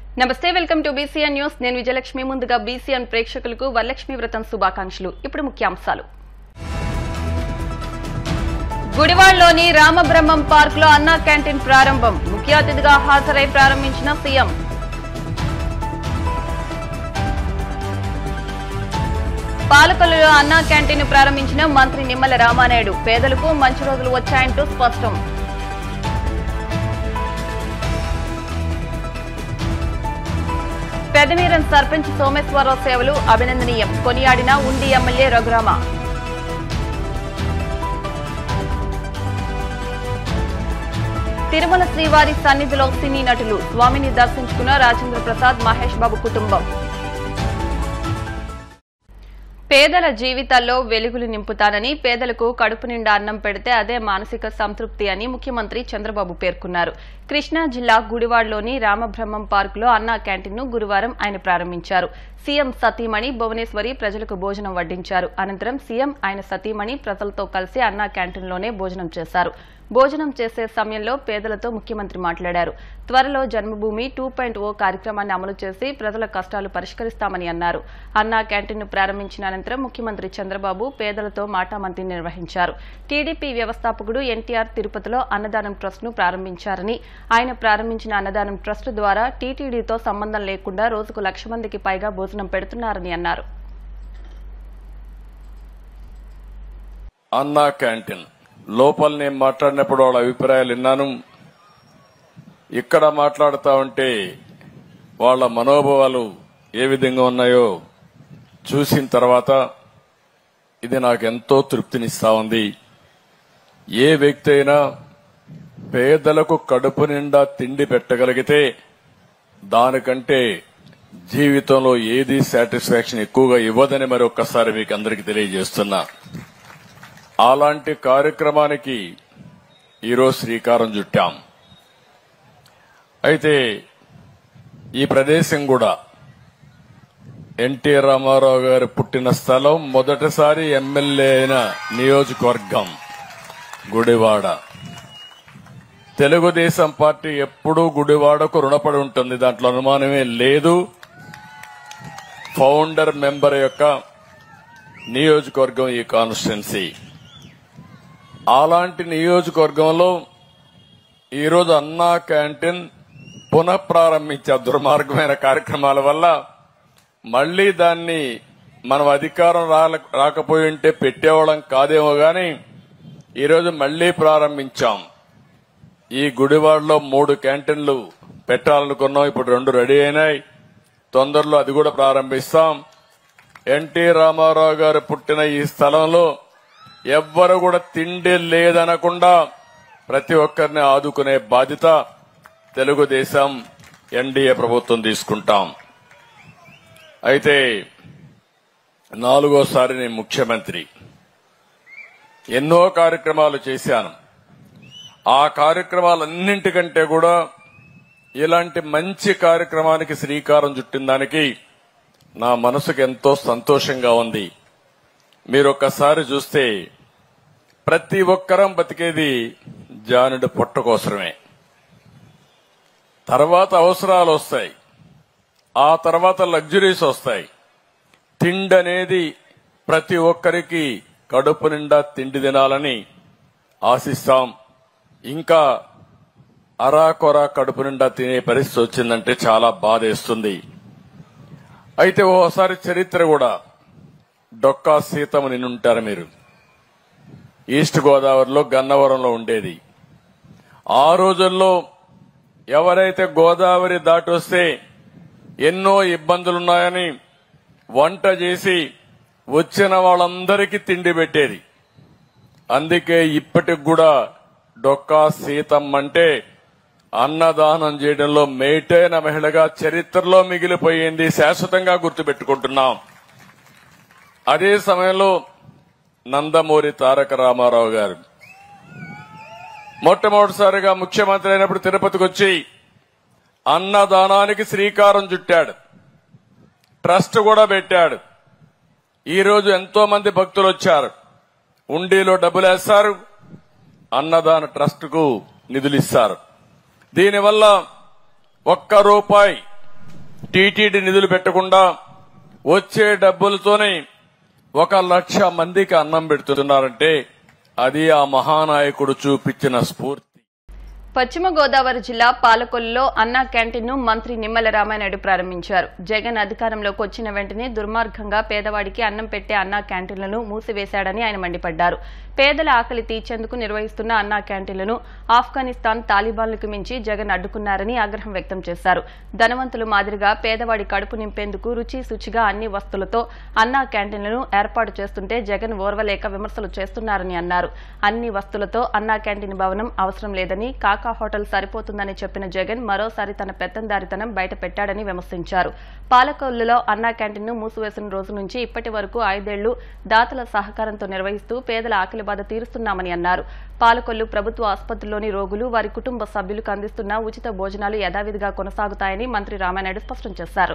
నమస్తే welcome to BCN news నేను విజయలక్ష్మి ముందుగా బీసీఎన్ ప్రేక్షకులకు వరలక్ష్మి వ్రతం శుభాకాంక్షలు ఇప్పుడు ముఖ్యాంశాలు గుడివాడలోని రామబ్రహ్మం పార్క్ లో అన్నా క్యాంటీన్ ప్రారంభం ముఖ్య అతిథిగా హాజరై ప్రారంభించిన సీఎం పాలకొల్లులో అన్నా క్యాంటీన్ ప్రారంభించిన మంత్రి నిమ్మల రామానాయుడు పేదలకు మంచి రోజులు వచ్చాయంటూ స్పష్టం పెదవీరం సర్పంచ్ సోమేశ్వరరావు సేవలు అభినందనీయం కొనియాడిన ఉండి ఎమ్మెల్యే రఘురామ తిరుమల శ్రీవారి సన్నిధిలో సినీ నటులు స్వామిని దర్శించుకున్న రాజేంద్ర ప్రసాద్ మహేష్ బాబు కుటుంబం పేదల జీవితాల్లో వెలుగులు నింపుతానని పేదలకు కడుపు నిండా అన్నం పెడితే అదే మానసిక సంతృప్తి అని ముఖ్యమంత్రి చంద్రబాబు పేర్కొన్నారు కృష్ణా జిల్లా గుడివాడలోని రామబ్రహ్మం పార్కులో అన్నా క్యాంటీన్ను గురువారం ఆయన ప్రారంభించారు సీఎం సతీమణి భువనేశ్వరి ప్రజలకు భోజనం వడ్డించారు అనంతరం సీఎం ఆయన సతీమణి ప్రజలతో కలిసి అన్నా క్యాంటీన్లోనే భోజనం చేశారు భోజనం చేసే సమయంలో పేదలతో ముఖ్యమంత్రి మాట్లాడారు త్వరలో జన్మభూమి టూ పాయింట్ ఓ కార్యక్రమాన్ని అమలు చేసి ప్రజల కష్టాలు పరిష్కరిస్తామని అన్నారు అన్నా క్యాంటీన్ను ప్రారంభించిన అనంతరం ముఖ్యమంత్రి చంద్రబాబు పేదలతో మాటామంతి నిర్వహించారు టీడీపీ వ్యవస్థాపకుడు ఎన్టీఆర్ తిరుపతిలో అన్నదానం ట్రస్ట్ ను ప్రారంభించారని ఆయన ప్రారంభించిన అన్నదానం ట్రస్ట్ ద్వారా టీటీడీతో సంబంధం లేకుండా రోజుకు లక్ష మందికి పైగా భోజనం పెడుతున్నారని అన్నారు అన్నా క్యాంటీన్ లోపల నేను మాట్లాడినప్పుడు వాళ్ళ అభిప్రాయాలు విన్నాను ఇక్కడ మాట్లాడుతా ఉంటే వాళ్ళ మనోభావాలు ఏ విధంగా ఉన్నాయో చూసిన తర్వాత ఇది నాకు ఎంతో తృప్తినిస్తా ఉంది ఏ వ్యక్తి అయినా పేదలకు కడుపు నిండా తిండి పెట్టగలిగితే దానికంటే జీవితంలో ఏది సాటిస్ఫాక్షన్ ఎక్కువగా ఇవ్వదని మరి ఒక్కసారి మీకు అందరికీ తెలియజేస్తున్నా అలాంటి కార్యక్రమానికి ఈరోజు శ్రీకారం చుట్టాం అయితే ఈ ప్రదేశం కూడా ఎన్టీ రామారావు గారు పుట్టిన స్థలం మొదటిసారి ఎమ్మెల్యే అయిన నియోజకవర్గం గుడివాడ తెలుగుదేశం పార్టీ ఎప్పుడూ గుడివాడకు రుణపడి ఉంటుంది దాంట్లో అనుమానమే లేదు ఫౌండర్ మెంబర్ యొక్క నియోజకవర్గం ఈ కాన్స్టిట్యున్సీ అలాంటి నియోజకవర్గంలో ఈరోజు అన్నా క్యాంటీన్ పునఃప్రారంభించే దుర్మార్గమైన కార్యక్రమాల వల్ల మళ్లీ దాన్ని మనం అధికారం రాల- రాకపోయి ఉంటే పెట్టేవాళ్ళం కాదేమో గాని ఈరోజు మళ్లీ ప్రారంభించాం ఈ గుడివాడలో మూడు క్యాంటీన్లు పెట్టాలనుకున్నాం ఇప్పుడు రెండు రెడీ అయినాయి తొందరలో అది కూడా ప్రారంభిస్తాం ఎన్టీ రామారావు గారు పుట్టిన ఈ స్థలంలో ఎవ్వరు కూడా తిండి లేదనకుండా ప్రతి ఒక్కరిని ఆదుకునే బాధ్యత తెలుగుదేశం ఎన్డీఏ ప్రభుత్వం తీసుకుంటాం అయితే నాలుగోసారి నేను ముఖ్యమంత్రి ఎన్నో కార్యక్రమాలు చేశాను ఆ కార్యక్రమాలన్నింటికంటే కూడా ఇలాంటి మంచి కార్యక్రమానికి శ్రీకారం చుట్టిన దానికి నా మనసుకు ఎంతో సంతోషంగా ఉంది మీరు ఒక్కసారి చూస్తే ప్రతి ఒక్కరం బతికేది జానుడి పొట్ట కోసమే తర్వాత అవసరాలు వస్తాయి ఆ తర్వాత లగ్జరీస్ వస్తాయి తిండి అనేది ప్రతి ఒక్కరికి కడుపు నిండా తిండి తినాలని ఆశిస్తాం ఇంకా అరాకొర కడుపు నిండా తినే పరిస్థితి వచ్చిందంటే చాలా బాధేస్తుంది అయితే ఓసారి చరిత్ర కూడా డొక్కా సీతమ్మ నిన్నుంటారు మీరు ఈస్ట్ గోదావరిలో గన్నవరంలో ఉండేది ఆ రోజుల్లో ఎవరైతే గోదావరి దాటి వస్తే ఎన్నో ఇబ్బందులున్నాయని వంట చేసి వచ్చిన వాళ్ళందరికీ తిండి పెట్టేది అందుకే ఇప్పటికి కూడా డొక్కా సీతమ్మ అంటే అన్నదానం చేయడంలో మేటైన మహిళగా చరిత్రలో మిగిలిపోయింది శాశ్వతంగా గుర్తుపెట్టుకుంటున్నాం అదే సమయంలో నందమూరి తారక రామారావు గారు మొట్టమొదటిసారిగా ముఖ్యమంత్రి అయినప్పుడు తిరుపతికి వచ్చి అన్నదానానికి శ్రీకారం చుట్టాడు ట్రస్ట్ కూడా పెట్టాడు ఈ రోజు ఎంతో మంది భక్తులు వచ్చారు ఉండీలో డబ్బులు వేస్తారు అన్నదాన ట్రస్ట్ కు నిధులు ఇస్తారు దీనివల్ల ఒక్క రూపాయి టీటీడీ నిధులు పెట్టకుండా వచ్చే డబ్బులతోనే ఒక లక్ష మందికి అన్నం పెడుతున్నారంటే అది ఆ మహానాయకుడు చూపించిన స్ఫూర్తి పశ్చిమ గోదావరి జిల్లా పాలకొల్లులో అన్నా క్యాంటీన్ ను మంత్రి నిమ్మల రామానాయుడు ప్రారంభించారు జగన్ అధికారంలోకి వచ్చిన వెంటనే దుర్మార్గంగా పేదవాడికి అన్నం పెట్టే అన్నా క్యాంటీన్లను మూసివేశాడని ఆయన మండిపడ్డారు పేదల ఆకలి తీర్చేందుకు నిర్వహిస్తున్న అన్నా క్యాంటీన్లను ఆఫ్ఘనిస్తాన్ తాలిబాన్లకు మించి జగన్ అడ్డుకున్నారని ఆగ్రహం వ్యక్తం చేశారు ధనవంతులు మాదిరిగా పేదవాడి కడుపు నింపేందుకు రుచి శుచిగా అన్ని వస్తువులతో అన్నా క్యాంటీన్లను ఏర్పాటు చేస్తుంటే జగన్ ఓర్వలేక విమర్శలు చేస్తున్నారని అన్నారు అన్ని వస్తువులతో అన్నా క్యాంటీన్ భవనం అవసరం లేదని కాకా హోటల్ సరిపోతుందని చెప్పిన జగన్ మరోసారి తన పెత్తందారితనం బయట పెట్టాడని విమర్శించారు పాలకొల్లులో అన్నా క్యాంటీన్ను మూసివేసిన రోజు నుంచి ఇప్పటి వరకు ఐదేళ్లు దాతల సహకారంతో నిర్వహిస్తూ పేదల ఆకలి బాధ తీరుస్తున్నామని అన్నారు పాలకొల్లు ప్రభుత్వ ఆసుపత్రిలోని రోగులు వారి కుటుంబ సభ్యులకు అందిస్తున్న ఉచిత భోజనాలు యథావిధిగా కొనసాగుతాయని మంత్రి రామానాయుడు స్పష్టం చేశారు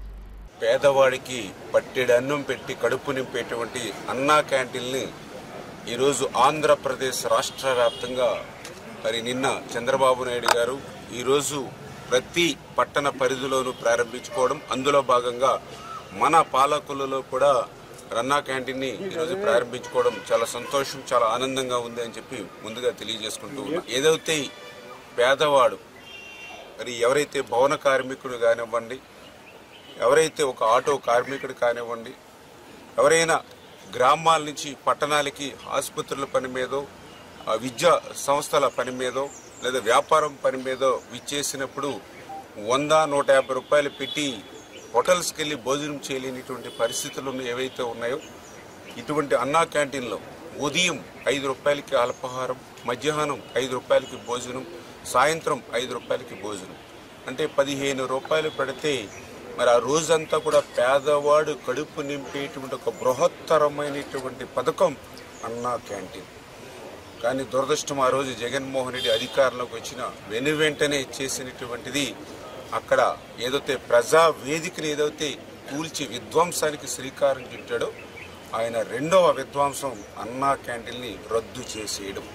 పేదవాడికి పట్టెడు అన్నం పెట్టి కడుపు నింపేటువంటి అన్నా క్యాంటీన్ని ఈరోజు ఆంధ్రప్రదేశ్ రాష్ట్ర వ్యాప్తంగా మరి నిన్న చంద్రబాబు నాయుడు గారు ఈరోజు ప్రతి పట్టణ పరిధిలోనూ ప్రారంభించుకోవడం అందులో భాగంగా మన పాలకులలో కూడా రన్నా క్యాంటీన్ని ఈరోజు ప్రారంభించుకోవడం చాలా సంతోషం చాలా ఆనందంగా ఉంది అని చెప్పి ముందుగా తెలియజేసుకుంటూ ఉన్నా ఏదైతే పేదవాడు మరి ఎవరైతే భవన కార్మికుడు కానివ్వండి ఎవరైతే ఒక ఆటో కార్మికుడు కానివ్వండి ఎవరైనా గ్రామాల నుంచి పట్టణాలకి ఆసుపత్రుల పని మీదో ఆ విద్యా సంస్థల పని మీదో లేదా వ్యాపారం పని మీదో విచ్చేసినప్పుడు వంద నూట యాభై రూపాయలు పెట్టి హోటల్స్కి వెళ్ళి భోజనం చేయలేనిటువంటి పరిస్థితులు ఏవైతే ఉన్నాయో ఇటువంటి అన్నా క్యాంటీన్లో ఉదయం ఐదు రూపాయలకి అల్పాహారం మధ్యాహ్నం ఐదు రూపాయలకి భోజనం సాయంత్రం ఐదు రూపాయలకి భోజనం అంటే పదిహేను రూపాయలు పెడితే మరి ఆ రోజంతా కూడా పేదవాడు కడుపు నింపేటువంటి ఒక బృహత్తరమైనటువంటి పథకం అన్నా క్యాంటీన్ కానీ దురదృష్టం ఆ రోజు జగన్మోహన్ రెడ్డి అధికారంలోకి వచ్చిన వెను వెంటనే చేసినటువంటిది అక్కడ ఏదైతే ప్రజా వేదికని ఏదైతే కూల్చి విధ్వంసానికి శ్రీకారం చుట్టాడో ఆయన రెండవ విధ్వంసం అన్నా క్యాంటీన్ని రద్దు చేసేయడం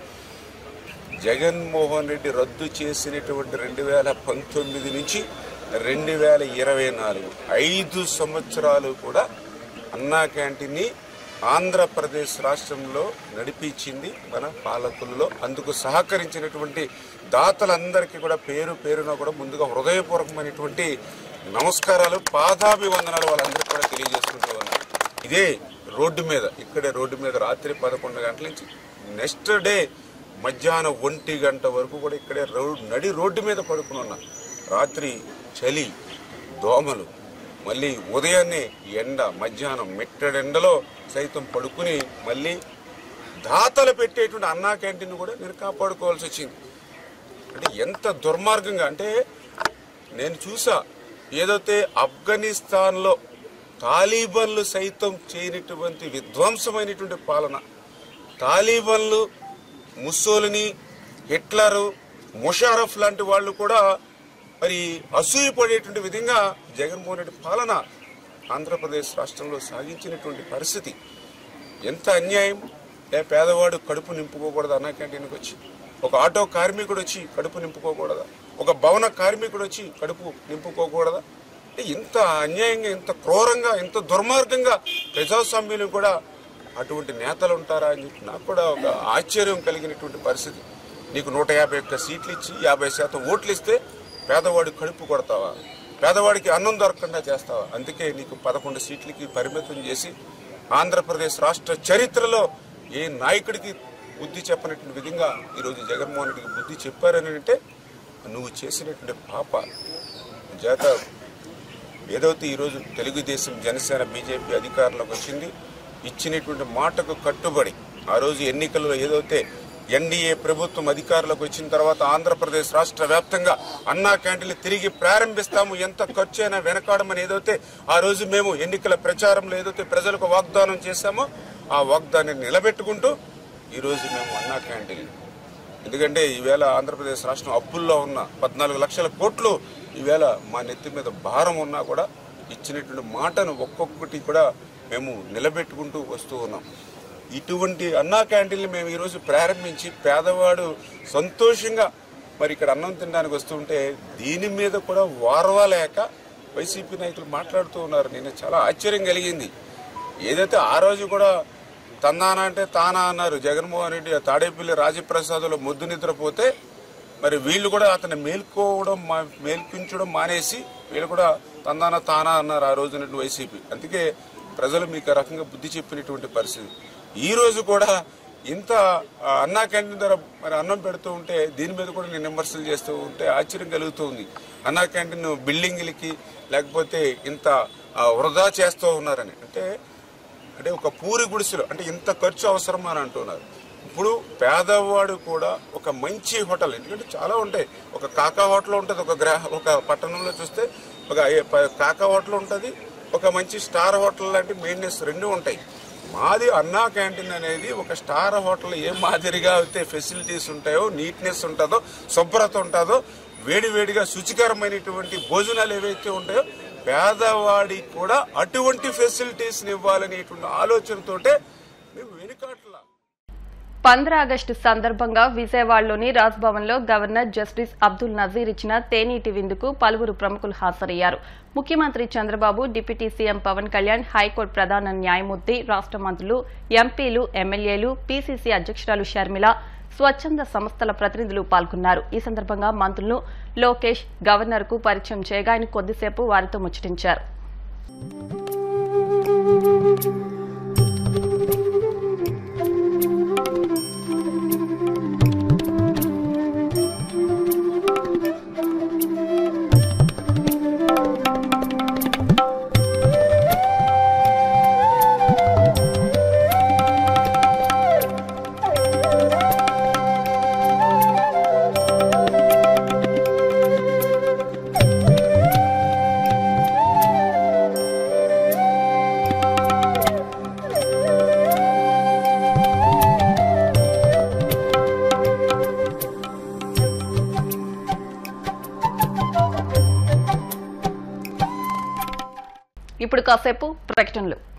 జగన్మోహన్ రెడ్డి రద్దు చేసినటువంటి రెండు వేల పంతొమ్మిది నుంచి రెండు వేల ఇరవై నాలుగు ఐదు సంవత్సరాలు కూడా అన్నా క్యాంటీన్ని ఆంధ్రప్రదేశ్ రాష్ట్రంలో నడిపించింది మన పాలకులలో అందుకు సహకరించినటువంటి దాతలందరికీ కూడా పేరు పేరున కూడా ముందుగా హృదయపూర్వకమైనటువంటి నమస్కారాలు పాదాభివందనాలు వాళ్ళందరికీ కూడా తెలియజేసుకుంటూ ఉన్నారు ఇదే రోడ్డు మీద ఇక్కడే రోడ్డు మీద రాత్రి పదకొండు గంటల నుంచి నెక్స్ట్ డే మధ్యాహ్నం ఒంటి గంట వరకు కూడా ఇక్కడే రోడ్ నడి రోడ్డు మీద పడుకుని ఉన్నా రాత్రి చలి దోమలు మళ్ళీ ఉదయాన్నే ఎండ మధ్యాహ్నం మిట్టడెండలో సైతం పడుకుని మళ్ళీ దాతలు పెట్టేటువంటి అన్నా క్యాంటీన్ కూడా నేను కాపాడుకోవాల్సి వచ్చింది అంటే ఎంత దుర్మార్గంగా అంటే నేను చూసా ఏదైతే ఆఫ్ఘనిస్తాన్లో తాలిబన్లు సైతం చేయనటువంటి విధ్వంసమైనటువంటి పాలన తాలిబన్లు ముస్సోలిని హిట్లరు ముషారఫ్ లాంటి వాళ్ళు కూడా మరి అసూయపడేటువంటి విధంగా జగన్మోహన్ రెడ్డి పాలన ఆంధ్రప్రదేశ్ రాష్ట్రంలో సాగించినటువంటి పరిస్థితి ఎంత అన్యాయం ఏ పేదవాడు కడుపు నింపుకోకూడదు అన్నా క్యాంటీన్కి వచ్చి ఒక ఆటో కార్మికుడు వచ్చి కడుపు నింపుకోకూడదా ఒక భవన కార్మికుడు వచ్చి కడుపు నింపుకోకూడదా అంటే ఇంత అన్యాయంగా ఇంత క్రూరంగా ఇంత దుర్మార్గంగా ప్రజాస్వామ్యులు కూడా అటువంటి నేతలు ఉంటారా అని చెప్పి నాకు కూడా ఒక ఆశ్చర్యం కలిగినటువంటి పరిస్థితి నీకు నూట యాభై ఒక్క సీట్లు ఇచ్చి యాభై శాతం ఓట్లు ఇస్తే పేదవాడి కడుపు కొడతావా పేదవాడికి అన్నం దొరకకుండా చేస్తావా అందుకే నీకు పదకొండు సీట్లకి పరిమితం చేసి ఆంధ్రప్రదేశ్ రాష్ట్ర చరిత్రలో ఏ నాయకుడికి బుద్ధి చెప్పనటువంటి విధంగా ఈరోజు జగన్మోహన్ రెడ్డికి బుద్ధి చెప్పారని అంటే నువ్వు చేసినటువంటి పాప చేత ఏదైతే ఈరోజు తెలుగుదేశం జనసేన బీజేపీ అధికారంలోకి వచ్చింది ఇచ్చినటువంటి మాటకు కట్టుబడి ఆ రోజు ఎన్నికల్లో ఏదైతే ఎన్డీఏ ప్రభుత్వం అధికారంలోకి వచ్చిన తర్వాత ఆంధ్రప్రదేశ్ రాష్ట్ర వ్యాప్తంగా అన్నా క్యాంటీన్లు తిరిగి ప్రారంభిస్తాము ఎంత ఖర్చు అయినా వెనకాడమని ఏదైతే ఆ రోజు మేము ఎన్నికల ప్రచారంలో ఏదైతే ప్రజలకు వాగ్దానం చేశామో ఆ వాగ్దానాన్ని నిలబెట్టుకుంటూ ఈరోజు మేము అన్నా క్యాంటీన్ ఎందుకంటే ఈవేళ ఆంధ్రప్రదేశ్ రాష్ట్రం అప్పుల్లో ఉన్న పద్నాలుగు లక్షల కోట్లు ఈవేళ మా నెత్తి మీద భారం ఉన్నా కూడా ఇచ్చినటువంటి మాటను ఒక్కొక్కటి కూడా మేము నిలబెట్టుకుంటూ వస్తూ ఉన్నాం ఇటువంటి అన్నా క్యాంటీన్లు మేము ఈరోజు ప్రారంభించి పేదవాడు సంతోషంగా మరి ఇక్కడ అన్నం తినడానికి వస్తుంటే దీని మీద కూడా వారవలేక వైసీపీ నాయకులు మాట్లాడుతూ ఉన్నారు నేను చాలా ఆశ్చర్యం కలిగింది ఏదైతే ఆ రోజు కూడా తందానా అంటే తానా అన్నారు జగన్మోహన్ రెడ్డి తాడేపల్లి రాజప్రసాద్లో ముద్దు నిద్రపోతే మరి వీళ్ళు కూడా అతన్ని మేల్కోవడం మా- మేల్పించడం మానేసి వీళ్ళు కూడా తందానా తానా అన్నారు ఆ రోజు నుండి వైసీపీ అందుకే ప్రజలు మీకు ఆ రకంగా బుద్ధి చెప్పినటువంటి పరిస్థితి ఈ రోజు కూడా ఇంత ఆ, అన్నా క్యాంటీన్ ద్వారా మరి అన్నం పెడుతూ ఉంటే దీని మీద కూడా నేను విమర్శలు చేస్తూ ఉంటే ఆశ్చర్యం కలుగుతుంది అన్నా క్యాంటీన్ బిల్డింగ్లకి లేకపోతే ఇంత ఆ, వృధా చేస్తూ ఉన్నారని అంటే అంటే ఒక పూరి గుడిసెలు అంటే ఇంత ఖర్చు అవసరం అని అంటున్నారు ఇప్పుడు పేదవాడు కూడా ఒక మంచి హోటల్ ఎందుకంటే చాలా ఉంటాయి ఒక కాకా హోటల్ ఉంటుంది ఒక గ్రహ ఒక పట్టణంలో చూస్తే ఒక ఏ- ప- కాకా హోటల్ ఉంటుంది ఒక మంచి స్టార్ హోటల్ లాంటి మెయింటెనెన్స్ రెండు ఉంటాయి మాది అన్నా క్యాంటీన్ అనేది ఒక స్టార్ హోటల్ ఏ మాదిరిగా అయితే ఫెసిలిటీస్ ఉంటాయో నీట్నెస్ ఉంటుందో శుభ్రత ఉంటుందో వేడి వేడిగా శుచికరమైనటువంటి భోజనాలు ఏవైతే ఉంటాయో పేదవాడికి కూడా అటువంటి ఫెసిలిటీస్ ఇవ్వాలనేటువంటి ఆలోచనతోటే మేము వెనుకాట్లా పంద్ర ఆగస్టు సందర్భంగా విజయవాడలోని రాజ్భవన్ లో గవర్నర్ జస్టిస్ అబ్దుల్ నజీర్ ఇచ్చిన తేనీటి విందుకు పలువురు ప్రముఖులు హాజరయ్యారు ముఖ్యమంత్రి Chandrababu deputy CM Pawan Kalyan high court ప్రధాన న్యాయమూర్తి రాష్ట మంత్రులు ఎంపీలు ఎమ్మెల్యేలు పీసీసీ అధ్యక్షురాలు షర్మిల స్వచ్ఛంద సంస్థల ప్రతినిధులు పాల్గొన్నారు ఈ సందర్భంగా మంత్రులను లోకేష్ గవర్నర్ కు పరిచయం చేయగా ఆయన కొద్దిసేపు వారితో ముచ్చటించారు ఇప్పుడు కాసేపు ప్రకటనలు